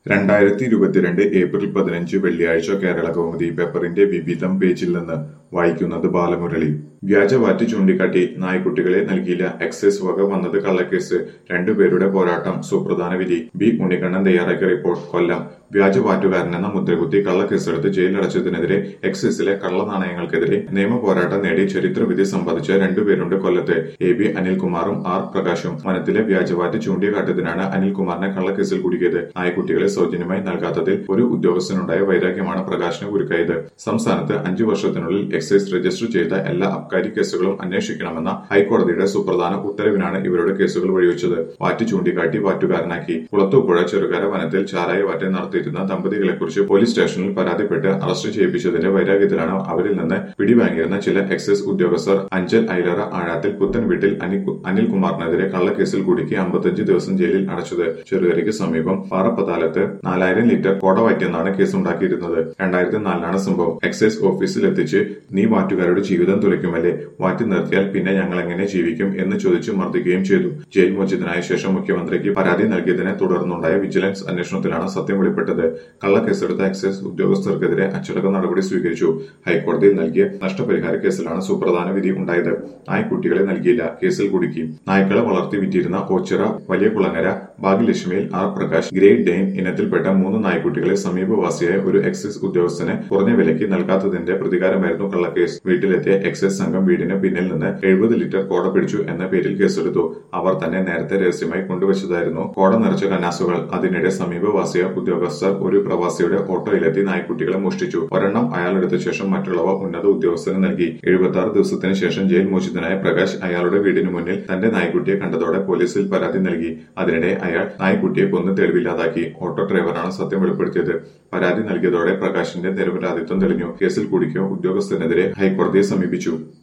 രണ്ടായിരത്തി ഇരുപത്തിരണ്ട് ഏപ്രിൽ പതിനഞ്ച് വെള്ളിയാഴ്ച കേരള കൗമുദി പേപ്പറിന്റെ വിവിധം പേജിൽ നിന്ന് വായിക്കുന്നത് ബാലമുരളി വ്യാജവാറ്റ് ചൂണ്ടിക്കാട്ടി നായ്ക്കുട്ടികളെ നൽകിയില്ല എക്സൈസ് വക വന്നത് കള്ളക്കേസ് രണ്ടുപേരുടെ പോരാട്ടം സുപ്രധാന വിധി ബി ഉണ്ണിക്കണ്ണൻ തയ്യാറാക്കിയ റിപ്പോർട്ട് കൊല്ലം വ്യാജവാറ്റുകാരനെന്ന മുദ്രകുത്തി കള്ളക്കേസെടുത്ത് ജയിലടച്ചതിനെതിരെ എക്സൈസിലെ കള്ളനാണയങ്ങൾക്കെതിരെ നിയമ പോരാട്ടം നേടി ചരിത്രവിധി സമ്പാദിച്ച രണ്ടുപേരുണ്ട് കൊല്ലത്ത് എ ബി അനിൽകുമാറും ആർ പ്രകാശും വനത്തിലെ വ്യാജവാറ്റ് ചൂണ്ടിക്കാട്ടതിനാണ് അനിൽകുമാറിനെ കള്ളക്കേസിൽ കുടുക്കിയത് നായ്ക്കുട്ടികളെ സൗജന്യമായി നൽകാത്തതിൽ ഒരു ഉദ്യോഗസ്ഥനുണ്ടായ വൈരാഗ്യമാണ് പ്രകാശിന് കുരുക്കായത് സംസ്ഥാനത്ത് അഞ്ചു വർഷത്തിനുള്ളിൽ എക്സൈസ് രജിസ്റ്റർ ചെയ്ത എല്ലാ അബ്കാരി കേസുകളും അന്വേഷിക്കണമെന്ന ഹൈക്കോടതിയുടെ സുപ്രധാന ഉത്തരവിനാണ് ഇവരുടെ കേസുകൾ വഴിവെച്ചത് വാറ്റ് ചൂണ്ടിക്കാട്ടി വാറ്റുകാരനാക്കി കുളത്തൂപ്പുഴ ചെറുകര വനത്തിൽ ചാരായ വാറ്റ് നടത്തിയിരുന്ന ദമ്പതികളെക്കുറിച്ച് പോലീസ് സ്റ്റേഷനിൽ പരാതിപ്പെട്ട് അറസ്റ്റ് ചെയ്യിപ്പിച്ചതിന്റെ വൈരാഗ്യത്തിലാണ് അവരിൽ നിന്ന് പിടിവാങ്ങിയിരുന്ന ചില എക്സൈസ് ഉദ്യോഗസ്ഥർ അഞ്ചൽ ഐലറ ആഴാത്തിൽ പുത്തൻ വീട്ടിൽ അനിൽ- അനിൽകുമാറിനെതിരെ കള്ളക്കേസിൽ കുടുക്കി അമ്പത്തഞ്ച് ദിവസം ജയിലിൽ അടച്ചത് ചെറുകരയ്ക്ക് സമീപം പാറപ്പതാലത്ത് നാലായിരം ലിറ്റർ കോടവാറ്റിയെന്നാണ് കേസുണ്ടാക്കിയിരുന്നത് രണ്ടായിരത്തി നാലിലാണ് സംഭവം എക്സൈസ് ഓഫീസിൽ എത്തിച്ച് നീ വാറ്റുകാരുടെ ജീവിതം തുലയ്ക്കുമല്ലേ വാറ്റി നിർത്തിയാൽ പിന്നെ ഞങ്ങൾ എങ്ങനെ ജീവിക്കും എന്ന് ചോദിച്ച് മർദ്ദിക്കുകയും ചെയ്തു ജയിൽ മോചിതനായ ശേഷം മുഖ്യമന്ത്രിക്ക് പരാതി നൽകിയതിനെ തുടർന്നുണ്ടായ വിജിലൻസ് അന്വേഷണത്തിലാണ് സത്യം വെളിപ്പെട്ടത് കള്ളക്കേസെടുത്ത എക്സൈസ് ഉദ്യോഗസ്ഥർക്കെതിരെ അച്ചടക്ക നടപടി സ്വീകരിച്ചു ഹൈക്കോടതിയിൽ നൽകിയ നഷ്ടപരിഹാര കേസിലാണ് സുപ്രധാന വിധി ഉണ്ടായത് നായ്ക്കുട്ടികളെ നൽകിയില്ല കേസിൽ കുടുക്കി നായ്ക്കളെ വളർത്തി വിറ്റിരുന്ന ഓച്ചിറ വലിയ കുളങ്ങര ഭാഗ്യലക്ഷ്മിയിൽ ആർ പ്രകാശ് ഗ്രേറ്റ് ഡെയിൻ ഇനത്തിൽപ്പെട്ട മൂന്ന് നായ്ക്കുട്ടികളെ സമീപവാസിയായ ഒരു എക്സൈസ് ഉദ്യോഗസ്ഥന് കുറഞ്ഞ വിലയ്ക്ക് നൽകാത്തതിന്റെ പ്രതികാരമായിരുന്നു കള്ളക്കേസ് വീട്ടിലെത്തിയ എക്സൈസ് സംഘം വീടിന് പിന്നിൽ നിന്ന് എഴുപത് ലിറ്റർ കോട പിടിച്ചു എന്ന പേരിൽ കേസെടുത്തു അവർ തന്നെ നേരത്തെ രഹസ്യമായി കൊണ്ടുവച്ചതായിരുന്നു കോട നിറച്ച കന്നാസുകൾ അതിനിടെ സമീപവാസിയ ഉദ്യോഗസ്ഥർ ഒരു പ്രവാസിയുടെ ഓട്ടോയിലെത്തി നായ്ക്കുട്ടികളെ മോഷ്ടിച്ചു ഒരെണ്ണം അയാളെടുത്ത ശേഷം മറ്റുള്ളവ ഉന്നത ഉദ്യോഗസ്ഥന് നൽകി എഴുപത്തി ആറ് ദിവസത്തിന് ശേഷം ജയിൽ മോചിതനായ പ്രകാശ് അയാളുടെ വീടിന് മുന്നിൽ തന്റെ നായ്ക്കുട്ടിയെ കണ്ടതോടെ പോലീസിൽ പരാതി നൽകി അതിനിടെ അയാൾ നായ്ക്കുട്ടിയെ കൊന്ന് തെളിവില്ലാതാക്കി ഓട്ടോ ഡ്രൈവറാണ് സത്യം വെളിപ്പെടുത്തിയത് പരാതി നൽകിയതോടെ പ്രകാശിന്റെ നിരപരാധിത്വം തെളിഞ്ഞു കേസിൽ കുടുക്കിയ ഉദ്യോഗസ്ഥനെതിരെ ഹൈക്കോടതിയെ സമീപിച്ചു